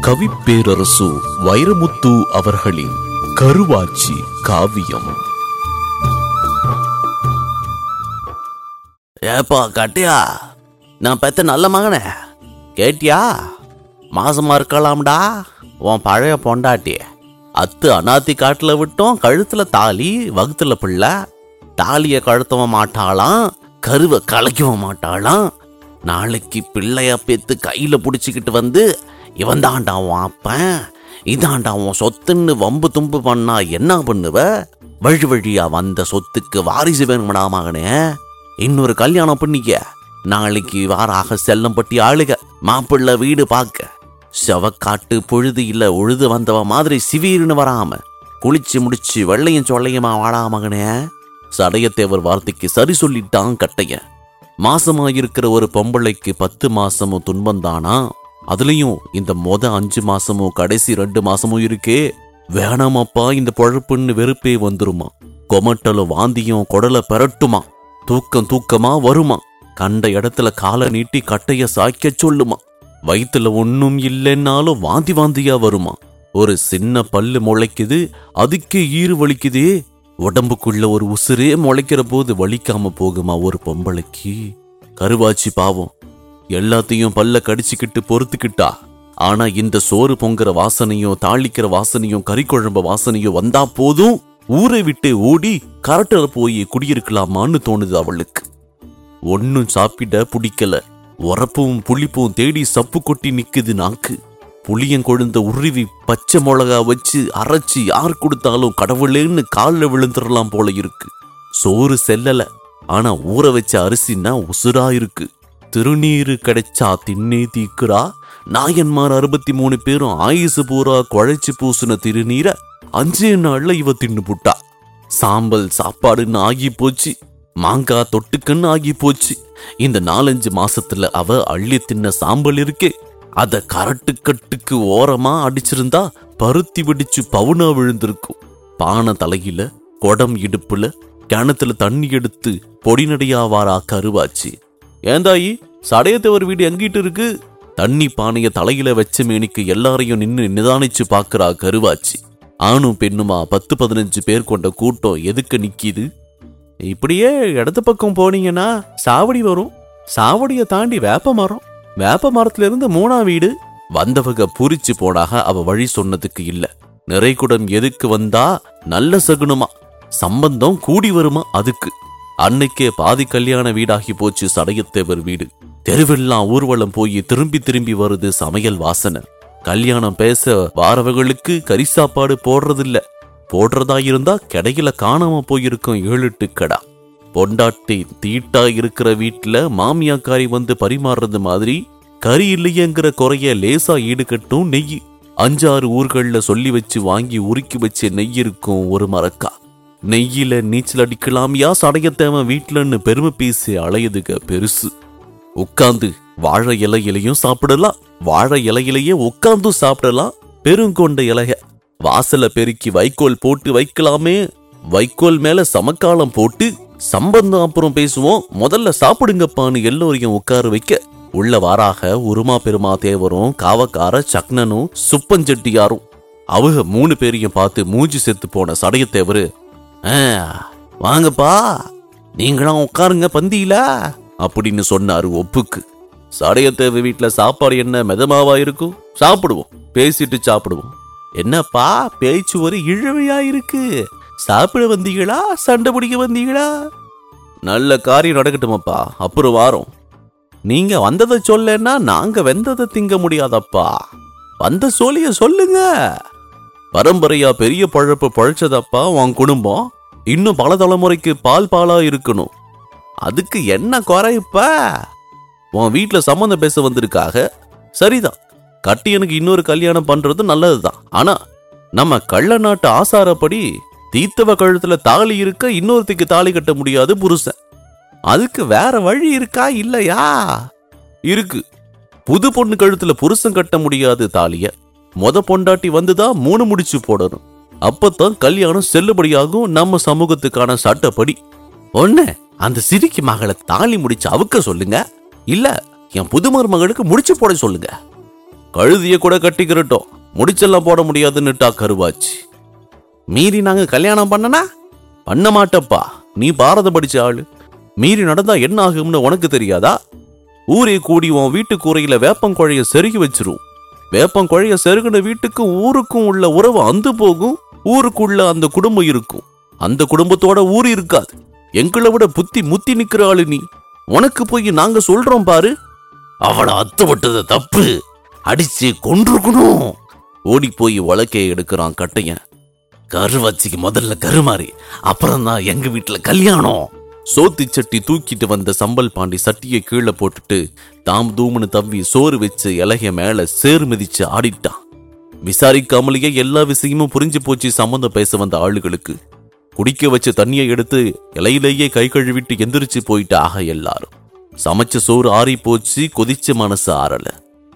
கவிப்பேரரசு வைரமுத்து அவர்களின் கருவாச்சி காவியம் ஏப்பா கட்டியா நான் பெத்த நல்ல மகனே கேட்டியா மாசமா இருக்கலாம்டா உன் பழைய பொண்டாட்டி அத்து அனாத்தி காட்டுல விட்டோம் கழுத்துல தாலி வகுத்துல பிள்ளை தாலிய கழுத்தவும் மாட்டாளாம் கருவை கலைக்கவும் மாட்டாளாம் நாளைக்கு பிள்ளைய பெத்து கையில புடிச்சுக்கிட்டு வந்து இவன் தாண்டா உன் அப்பன் இதாண்டா உன் சொத்துன்னு வம்பு தும்பு பண்ணா என்ன பண்ணுவ வழி வழியா வந்த சொத்துக்கு வாரிசு வேணுமடா மகனே இன்னொரு கல்யாணம் பண்ணிக்க நாளைக்கு வாராக செல்லம்பட்டி ஆளுக மாப்பிள்ளை வீடு பார்க்க செவக்காட்டு பொழுது இல்ல உழுது வந்தவ மாதிரி சிவீர்னு வராம குளிச்சு முடிச்சு வெள்ளையும் சொல்லையுமா வாடா மகனே சடையத்தேவர் வார்த்தைக்கு சரி சொல்லிட்டான் கட்டைய மாசமாயிருக்கிற ஒரு பொம்பளைக்கு பத்து மாசமும் துன்பம்தானா அதுலயும் இந்த மொத அஞ்சு மாசமும் கடைசி ரெண்டு மாசமும் இருக்கே வேணாமப்பா இந்த பொழப்புன்னு வெறுப்பே வந்துருமா கொமட்டலும் வாந்தியும் குடலை பெரட்டுமா தூக்கம் தூக்கமா வருமா கண்ட இடத்துல காலை நீட்டி கட்டைய சாய்க்க சொல்லுமா வயித்துல ஒண்ணும் இல்லைன்னாலும் வாந்தி வாந்தியா வருமா ஒரு சின்ன பல்லு முளைக்குது அதுக்கே ஈறு வலிக்குதே உடம்புக்குள்ள ஒரு உசுரே முளைக்கிற போது வலிக்காம போகுமா ஒரு பொம்பளைக்கு கருவாச்சி பாவம் எல்லாத்தையும் பல்ல கடிச்சுக்கிட்டு பொறுத்துக்கிட்டா ஆனா இந்த சோறு பொங்குற வாசனையும் தாளிக்கிற வாசனையும் கறி குழம்பு வாசனையும் வந்தா போதும் ஊரை விட்டு ஓடி கரட்டில போய் குடியிருக்கலாமான்னு தோணுது அவளுக்கு ஒன்னும் சாப்பிட பிடிக்கல உரப்பும் புளிப்பும் தேடி சப்பு கொட்டி நிக்குது நாக்கு புளியங்கொழுந்த உருவி பச்சை மிளகா வச்சு அரைச்சு யார் கொடுத்தாலும் கடவுளேன்னு காலில் விழுந்துடலாம் போல இருக்கு சோறு செல்லல ஆனா ஊற வச்ச அரிசின்னா உசுரா இருக்கு திருநீரு கிடைச்சா திண்ணே தீக்குறா நாயன்மார் அறுபத்தி மூணு பேரும் ஆயுசு பூரா குழைச்சு பூசின திருநீரை அஞ்சே நாள்ல இவ தின்னு புட்டா சாம்பல் சாப்பாடுன்னு ஆகி போச்சு மாங்காய் தொட்டுக்கன்னு ஆகி போச்சு இந்த நாலஞ்சு மாசத்துல அவ அள்ளி தின்ன சாம்பல் இருக்கே அத கரட்டு கட்டுக்கு ஓரமா அடிச்சிருந்தா பருத்தி வெடிச்சு பவுனா விழுந்திருக்கும் பானை தலையில குடம் இடுப்புல கிணத்துல தண்ணி எடுத்து பொடி நடையாவாரா கருவாச்சு ஏந்தாயி சடையத்தவர் வீடு எங்கிட்டு இருக்கு தண்ணி பானைய தலையில வச்ச மேனிக்கு எல்லாரையும் நின்னு நிதானிச்சு பாக்குறா கருவாச்சி ஆணும் பெண்ணுமா பத்து பதினஞ்சு பேர் கொண்ட கூட்டம் எதுக்கு நிக்கிது இப்படியே இடது பக்கம் போனீங்கன்னா சாவடி வரும் சாவடியை தாண்டி வேப்ப மரம் வேப்ப மரத்துல இருந்து மூணா வீடு வந்தவங்க பூரிச்சு போனாக அவ வழி சொன்னதுக்கு இல்ல நிறைகுடம் எதுக்கு வந்தா நல்ல சகுனமா சம்பந்தம் கூடி வருமா அதுக்கு அன்னைக்கே பாதி கல்யாண வீடாகி போச்சு சடையத்தேவர் வீடு தெருவெல்லாம் ஊர்வலம் போய் திரும்பி திரும்பி வருது சமையல் வாசனை கல்யாணம் பேச வாரவர்களுக்கு கறி சாப்பாடு போடுறதில்ல போடுறதா இருந்தா கடையில காணாம போயிருக்கும் ஏழு எட்டு கடா பொண்டாட்டி தீட்டா இருக்கிற வீட்டுல மாமியாக்காரி வந்து பரிமாறுறது மாதிரி கறி இல்லையேங்கிற குறைய லேசா ஈடுகட்டும் நெய் அஞ்சாறு ஊர்கள்ல சொல்லி வச்சு வாங்கி உருக்கி வச்ச நெய் இருக்கும் ஒரு மரக்கா நெய்யில நீச்சல் அடிக்கலாமியா சடையத்தேவன் வீட்டுலன்னு பெருமை பேசி அலையுதுக பெருசு உட்காந்து வாழை இலையிலையும் சாப்பிடலாம் வாழை இலையிலேயே உட்காந்து சாப்பிடலாம் பெருங்கொண்ட இலைய வாசல பெருக்கி வைக்கோல் போட்டு வைக்கலாமே வைக்கோல் மேல சமக்காலம் போட்டு சம்பந்தம் அப்புறம் பேசுவோம் முதல்ல சாப்பிடுங்கப்பான்னு எல்லோரையும் உட்கார வைக்க உள்ள வாராக உருமா பெருமா தேவரும் காவக்கார சக்னனும் சுப்பஞ்செட்டியாரும் அவங்க மூணு பேரையும் பார்த்து மூஞ்சி செத்து போன சடையத்தேவரு "ஆ, வாங்கப்பா நீங்களாம் உட்காருங்க பந்தியில அப்படின்னு சொன்னாரு ஒப்புக்கு சடையத்தேவ வீட்டுல சாப்பாடு என்ன மிதமாவா இருக்கும் சாப்பிடுவோம் பேசிட்டு சாப்பிடுவோம் என்னப்பா பேச்சு ஒரு இழுவையா இருக்கு சாப்பிட வந்தீங்களா சண்டை பிடிக்க வந்தீங்களா நல்ல காரியம் நடக்கட்டுமாப்பா அப்புறம் வாரோம் நீங்க வந்ததை சொல்லன்னா நாங்க வெந்ததை திங்க முடியாதப்பா வந்த சோழிய சொல்லுங்க பரம்பரையா பெரிய பழப்பு பழச்சதப்பா உன் குடும்பம் இன்னும் பல தலைமுறைக்கு பால் பாலா இருக்கணும் அதுக்கு என்ன குறைப்ப உன் வீட்ல சம்மந்தம் பேச வந்திருக்காக சரிதான் கட்டியனுக்கு இன்னொரு கல்யாணம் பண்றது நல்லதுதான் ஆனா நம்ம கள்ள நாட்டு ஆசாரப்படி தீத்தவ கழுத்துல தாலி இருக்க இன்னொருத்திக்கு தாலி கட்ட முடியாது புருஷன் அதுக்கு வேற வழி இருக்கா இல்லையா இருக்கு புது பொண்ணு கழுத்துல புருஷன் கட்ட முடியாது தாலிய மொத பொண்டாட்டி வந்துதான் மூணு முடிச்சு போடணும் அப்பதான் கல்யாணம் செல்லுபடியாகும் நம்ம சமூகத்துக்கான சட்டப்படி ஒண்ணு அந்த சிரிக்கி மகளை தாலி முடிச்சு அவுக்க சொல்லுங்க இல்ல என் புது மருமகளுக்கு முடிச்சு போட சொல்லுங்க கழுதிய கூட கட்டிக்கிறட்டும் முடிச்செல்லாம் போட முடியாதுன்னுட்டா கருவாச்சு மீறி நாங்க கல்யாணம் பண்ணனா பண்ண மாட்டப்பா நீ பாரத படிச்ச ஆளு மீறி நடந்தா என்ன ஆகும்னு உனக்கு தெரியாதா ஊரே கூடி உன் வீட்டு கூரையில வேப்பங்குழைய செருகி வச்சிரும் வேப்பங்குழைய செருகின வீட்டுக்கும் ஊருக்கும் உள்ள உறவு அந்து போகும் ஊருக்குள்ள அந்த குடும்பம் இருக்கும் அந்த குடும்பத்தோட ஊர் இருக்காது எங்களை விட புத்தி முத்தி நிக்கிற ஆளு நீ உனக்கு போய் நாங்க சொல்றோம் பாரு அவளை அத்து விட்டது தப்பு அடிச்சு கொன்றுக்கணும் ஓடி போய் உலக்கைய எடுக்கிறான் கட்டையன் கருவாச்சிக்கு முதல்ல கருமாறி அப்புறம் தான் எங்க வீட்டுல கல்யாணம் சோத்து சட்டி தூக்கிட்டு வந்த சம்பல் பாண்டி சட்டியை கீழே போட்டுட்டு தாம் தூம்னு தவ்வி சோறு வச்சு இலகைய மேல சேறு மிதிச்சு ஆடிட்டான் விசாரிக்காமலேயே எல்லா விஷயமும் புரிஞ்சு போச்சு சம்மந்தம் பேச வந்த ஆளுகளுக்கு குடிக்க வச்ச தண்ணியை எடுத்து இலையிலேயே கை கழுவிட்டு எந்திரிச்சு போயிட்டாக எல்லாரும் சமைச்ச சோறு ஆறி போச்சு கொதிச்ச மனசு ஆறல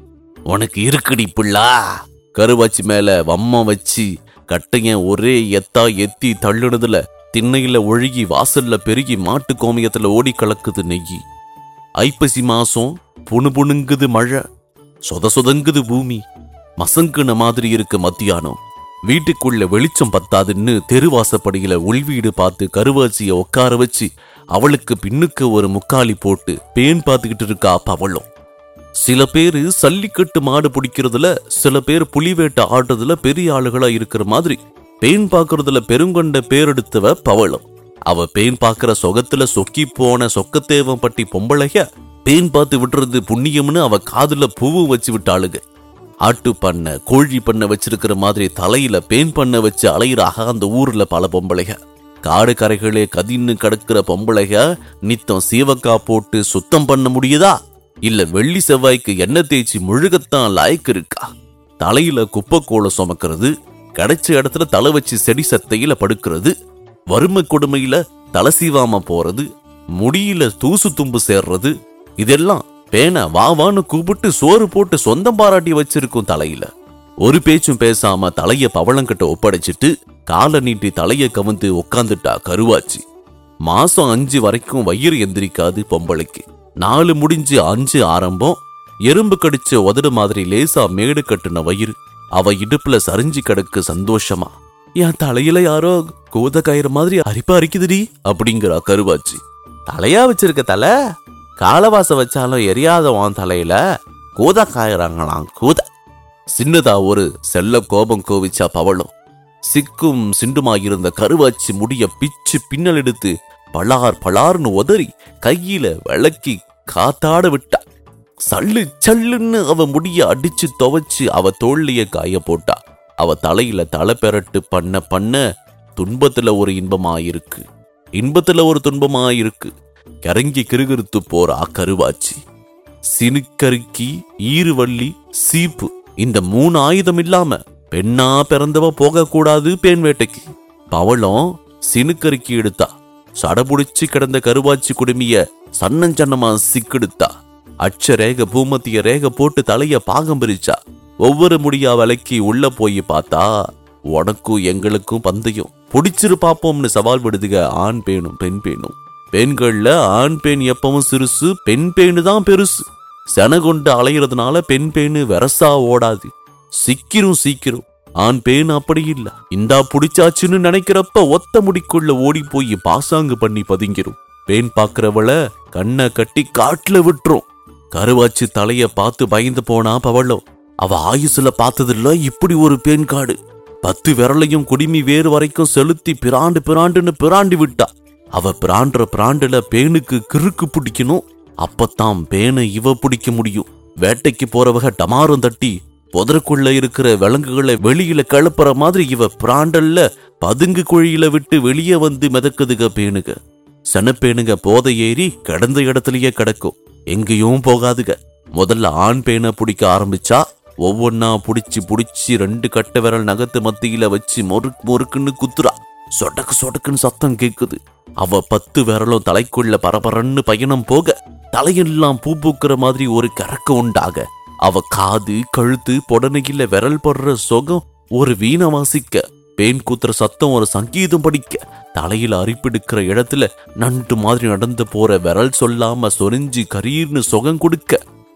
உனக்கு இருக்குடி புள்ளா கருவாச்சி மேல வம்மம் வச்சு கட்டையன் ஒரே எத்தா எத்தி தள்ளுனதுல திண்ணையில ஒழுகி வாசல்ல பெருகி மாட்டு கோமியத்துல ஓடி கலக்குது நெய்யி ஐப்பசி மாசம் புணு புணுங்குது மழை சொத சொதங்குது பூமி மசங்குன மாதிரி இருக்கு மத்தியானம் வீட்டுக்குள்ள வெளிச்சம் பத்தாதுன்னு தெருவாசப்படியில உள்வீடு பார்த்து கருவாச்சிய உட்கார வச்சு அவளுக்கு பின்னுக்கு ஒரு முக்காலி போட்டு பேன் பார்த்துக்கிட்டு இருக்கா பவளம் சில பேரு சல்லிக்கட்டு மாடு பிடிக்கிறதுல சில பேர் புலிவேட்டை ஆடுறதுல பெரிய ஆளுகளா இருக்கிற மாதிரி பேன் பார்க்கறதுல பெருங்கொண்ட பேரெடுத்தவ பவளம் அவ பேன் பார்க்கிற சொகத்துல சொக்கி போன சொக்கத்தேவன் பட்டி பொம்பளைய பேன் பார்த்து விட்டுறது புண்ணியம்னு அவ காதுல பூவு வச்சு விட்டாளுங்க ஆட்டு பண்ண கோழி பண்ண வச்சிருக்கிற மாதிரி தலையில பேன் பண்ண வச்சு அலையிறாக அந்த ஊர்ல பல பொம்பளைக காடு கரைகளே கதின்னு கிடக்கிற பொம்பளைக நித்தம் சீவக்கா போட்டு சுத்தம் பண்ண முடியுதா இல்ல வெள்ளி செவ்வாய்க்கு எண்ணெய் தேய்ச்சி முழுகத்தான் லாய்க்கு இருக்கா தலையில குப்பைக்கோளை சுமக்கிறது கிடைச்ச இடத்துல தலை வச்சு செடி சத்தையில படுக்கிறது வறுமை கொடுமையில தலை சீவாம போறது முடியில தூசு தும்பு சேர்றது இதெல்லாம் பேன வா வான்னு கூப்பிட்டு சோறு போட்டு சொந்தம் பாராட்டி வச்சிருக்கும் தலையில ஒரு பேச்சும் பேசாம தலைய பவளங்கிட்ட ஒப்படைச்சிட்டு காலை நீட்டி தலைய கவுந்து உட்காந்துட்டா கருவாச்சி மாசம் அஞ்சு வரைக்கும் வயிறு எந்திரிக்காது பொம்பளைக்கு நாலு முடிஞ்சு அஞ்சு ஆரம்பம் எறும்பு கடிச்ச உதடு மாதிரி லேசா மேடு கட்டுன வயிறு அவ இடுப்புல சரிஞ்சு கிடக்கு சந்தோஷமா என் தலையில யாரோ கூத கயிறு மாதிரி அரிப்பா அரிக்குதுடி அப்படிங்கிறா கருவாச்சி தலையா வச்சிருக்க தலை காலவாசம் வச்சாலும் எரியாத உன் தலையில கூத காயறாங்களாம் கூத சின்னதா ஒரு செல்ல கோபம் கோவிச்சா பவளும் சிக்கும் சிண்டுமாயிருந்த கருவாச்சி முடிய பிச்சு பின்னல் எடுத்து பளார் பளார்னு உதறி கையில விளக்கி காத்தாட விட்டா சல்லு சல்லுன்னு அவ முடிய அடிச்சு துவைச்சு அவ தோல்லிய காய போட்டா அவ தலையில தலை பெரட்டு பண்ண பண்ண துன்பத்துல ஒரு இன்பமாயிருக்கு இன்பத்துல ஒரு துன்பமாயிருக்கு கிறங்கி கிருகிருத்து போறா கருவாச்சி சினுக்கருக்கி ஈருவள்ளி சீப்பு இந்த மூணு ஆயுதம் இல்லாம பெண்ணா பிறந்தவ போகக்கூடாது பேன் வேட்டைக்கு பவளம் சினுக்கருக்கி எடுத்தா சடபுடிச்சு கிடந்த கருவாச்சி குடுமிய சன்னஞ்சன்னமா சிக்கெடுத்தா அச்ச ரேக பூமத்திய ரேக போட்டு தலைய பாகம் பிரிச்சா ஒவ்வொரு முடியா விலைக்கு உள்ள போய் பார்த்தா உனக்கும் எங்களுக்கும் பந்தயம் புடிச்சிரு பாப்போம்னு சவால் விடுதுக ஆண் பேணும் பெண் பேணும் பெண்கள்ல ஆண் பெண் எப்பவும் சிறுசு பெண் பேணு தான் பெருசு செனகொண்டு அலையிறதுனால பெண் பேணு வெரசா ஓடாது சிக்கிரும் சீக்கிரம் ஆண் பேன் அப்படி இல்ல இந்தா புடிச்சாச்சுன்னு நினைக்கிறப்ப ஒத்த முடிக்குள்ள ஓடி போய் பாசாங்கு பண்ணி பதுங்கிரும் பேன் பாக்குறவள கண்ணை கட்டி காட்டுல விட்டுரும் கருவாச்சு தலைய பார்த்து பயந்து போனா பவளம் அவ ஆயுசுல பார்த்ததில்ல இப்படி ஒரு பேன் காடு பத்து விரலையும் குடிமி வேறு வரைக்கும் செலுத்தி பிராண்டு பிராண்டுன்னு பிராண்டி விட்டா அவ பிராண்டுற பிராண்டுல பேனுக்கு கிறுக்கு பிடிக்கணும் அப்பத்தான் பேனை இவ பிடிக்க முடியும் வேட்டைக்கு போறவக டமாரம் தட்டி புதருக்குள்ள இருக்கிற விலங்குகளை வெளியில கிளப்புற மாதிரி இவ பிராண்டல்ல பதுங்கு குழியில விட்டு வெளியே வந்து மிதக்குதுக பேணுக சனப்பேணுங்க போதை ஏறி கிடந்த இடத்துலயே கிடக்கும் எங்கேயும் போகாதுக முதல்ல ஆண் பேனை பிடிக்க ஆரம்பிச்சா ஒவ்வொன்னா புடிச்சு புடிச்சு ரெண்டு கட்டை விரல் நகத்து மத்தியில வச்சு மொறுக்கு மொறுக்குன்னு குத்துறா சொடக்கு சொடக்குன்னு சத்தம் கேக்குது அவ பத்து விரலும் தலைக்குள்ள பரபரன்னு பயணம் போக தலையெல்லாம் பூ பூக்கிற மாதிரி ஒரு கறக்க உண்டாக அவ காது கழுத்து பொடனையில விரல் படுற சொகம் ஒரு வீணை வாசிக்க பேன் கூத்துற சத்தம் ஒரு சங்கீதம் படிக்க தலையில அரிப்பிடுக்கிற இடத்துல நண்டு மாதிரி நடந்து போற விரல் சொல்லாம சொரிஞ்சு கரீர்னு சுகம் கொடுக்க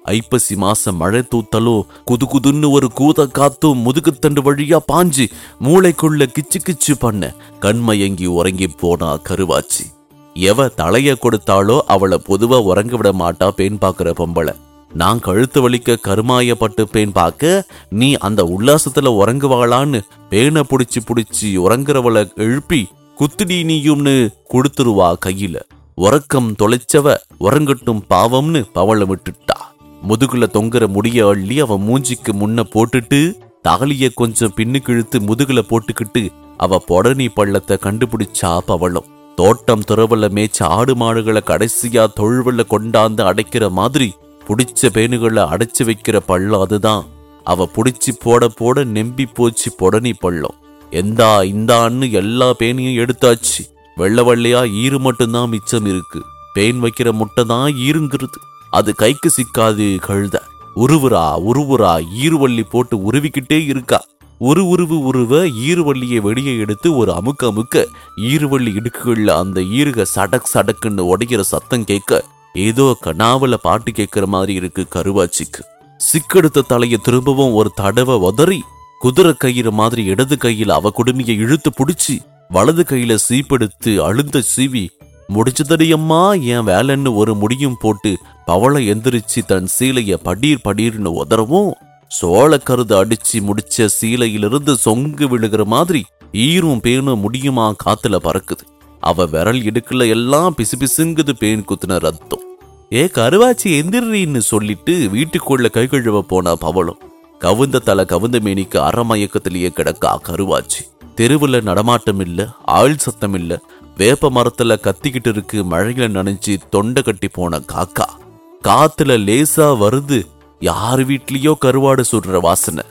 ஐப்பசி மாசம் மழை தூத்தலும் குது குதுன்னு ஒரு கூத காத்தும் முதுகுத்தண்டு வழியா பாஞ்சு மூளைக்குள்ள கிச்சு கிச்சு பண்ண கண்மயங்கி உறங்கி போனா கருவாச்சி எவ தலைய கொடுத்தாலோ அவளை பொதுவா உறங்க விட மாட்டா பேன் பாக்குற பொம்பளை நான் கழுத்து வலிக்க கருமாயப்பட்டு பேன் பார்க்க நீ அந்த உல்லாசத்துல உறங்குவாளான்னு பேனை புடிச்சு புடிச்சு உறங்குறவளை எழுப்பி குத்துடி நீயும்னு கொடுத்துருவா கையில உறக்கம் தொலைச்சவ உறங்கட்டும் பாவம்னு பவள விட்டுட்டா முதுகுல தொங்குற முடிய அள்ளி அவ மூஞ்சிக்கு முன்ன போட்டுட்டு தாலிய கொஞ்சம் பின்னுக்கு இழுத்து முதுகுல போட்டுக்கிட்டு அவ பொடனி பள்ளத்தை கண்டுபிடிச்சா பவளம் தோட்டம் துறவுல மேய்ச்ச ஆடு மாடுகளை கடைசியா தொழுவல கொண்டாந்து அடைக்கிற மாதிரி புடிச்ச பேனுகளை அடைச்சு வைக்கிற பள்ளம் அதுதான் அவ புடிச்சு போட போட நெம்பி போச்சு பொடனி பள்ளம் எந்தா இந்தான்னு எல்லா பேனையும் எடுத்தாச்சு வெள்ளை வெள்ளையா ஈரு மட்டும்தான் மிச்சம் இருக்கு பேன் வைக்கிற முட்டை தான் ஈருங்கிறது அது கைக்கு சிக்காது கழுத உருவுரா உருவுரா ஈருவள்ளி போட்டு உருவிக்கிட்டே இருக்கா ஒரு உருவு உருவ ஈருவள்ளியை வெளியே எடுத்து ஒரு அமுக்க அமுக்க ஈருவள்ளி இடுக்குகள்ல அந்த ஈருக சடக் சடக்குன்னு உடைக்கிற சத்தம் கேட்க ஏதோ கனாவுல பாட்டு கேட்கிற மாதிரி இருக்கு கருவாச்சிக்கு சிக்கெடுத்த தலைய திரும்பவும் ஒரு தடவை உதறி குதிரை கயிறு மாதிரி இடது கையில அவ குடுமியை இழுத்து புடிச்சு வலது கையில சீப்பெடுத்து அழுந்த சீவி முடிச்சதடியம்மா என் வேலைன்னு ஒரு முடியும் போட்டு பவளை எந்திரிச்சு தன் சீலைய படீர் படீர்னு உதறவும் சோளக்கருது அடிச்சு முடிச்ச சீலையிலிருந்து சொங்கு விழுகிற மாதிரி ஈரும் பேனும் முடியுமா காத்துல பறக்குது அவ விரல் இடுக்குல எல்லாம் பிசு பிசுங்குது பேன் குத்துன ரத்தம் ஏ கருவாச்சி எந்திரின்னு சொல்லிட்டு வீட்டுக்குள்ள கை கழுவ போனா பவளம் கவுந்த தலை கவுந்த மேனிக்கு அறமயக்கத்திலேயே கிடக்கா கருவாச்சி தெருவுல நடமாட்டம் இல்ல ஆள் சத்தம் இல்ல வேப்ப மரத்துல கத்திக்கிட்டு இருக்கு மழையில நனைஞ்சு தொண்டை கட்டி போன காக்கா காத்துல லேசா வருது யார் வீட்லயோ கருவாடு சுடுற வாசனை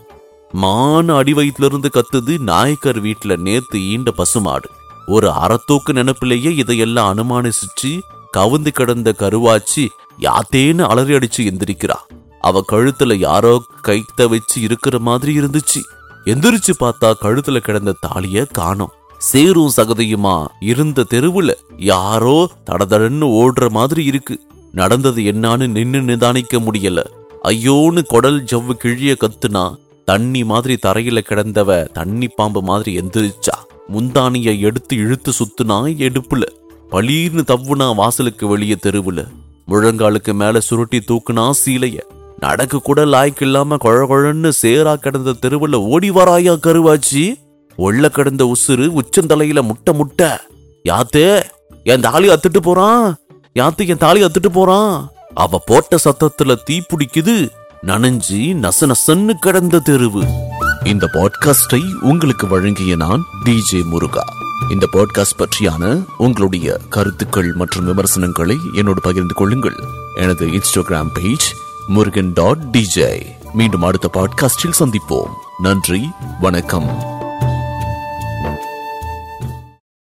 மான அடி வயிற்றுல இருந்து கத்துது நாயக்கர் வீட்டுல நேத்து ஈண்ட பசுமாடு ஒரு அறத்தூக்கு நினைப்பிலேயே இதையெல்லாம் அனுமானிச்சு கவுந்து கிடந்த கருவாச்சி யாத்தேன்னு அலறி அடிச்சு எந்திரிக்கிறா அவ கழுத்துல யாரோ கைத்த வச்சு இருக்கிற மாதிரி இருந்துச்சு எந்திரிச்சு பார்த்தா கழுத்துல கிடந்த தாலிய காணோம் சேரும் சகதியுமா இருந்த தெருவுல யாரோ தடதடன்னு ஓடுற மாதிரி இருக்கு நடந்தது என்னான்னு நின்னு நிதானிக்க முடியல ஐயோன்னு கொடல் ஜவ்வு கிழிய கத்துனா தண்ணி மாதிரி தரையில கிடந்தவ தண்ணி பாம்பு மாதிரி எந்திரிச்சா முந்தானிய எடுத்து இழுத்து சுத்துனா எடுப்புல பளீர்னு தவ்வுனா வாசலுக்கு வெளியே தெருவுல முழங்காலுக்கு மேல சுருட்டி தூக்குனா சீலைய நடக்க கூட லாய்க்கு இல்லாம கொழ கொழன்னு சேரா கிடந்த தெருவுல ஓடி வராயா கருவாச்சி ஒள்ள கிடந்த உசுறு உச்சந்தலையில முட்டை முட்டை யாத்தே என் தாலி அத்துட்டு போறான் யாத்து என் தாலி அத்துட்டு போறான் அவ போட்ட சத்தத்துல தீ பிடிக்குது நனைஞ்சி நச நசன்னு கிடந்த தெருவு இந்த பாட்காஸ்டை உங்களுக்கு வழங்கிய நான் டிஜே முருகா இந்த பாட்காஸ்ட் பற்றியான உங்களுடைய கருத்துக்கள் மற்றும் விமர்சனங்களை என்னோடு பகிர்ந்து கொள்ளுங்கள் எனது Instagram page Murugan dot DJ மீண்டும் அடுத்த பாட்காஸ்டில் சந்திப்போம் நன்றி வணக்கம்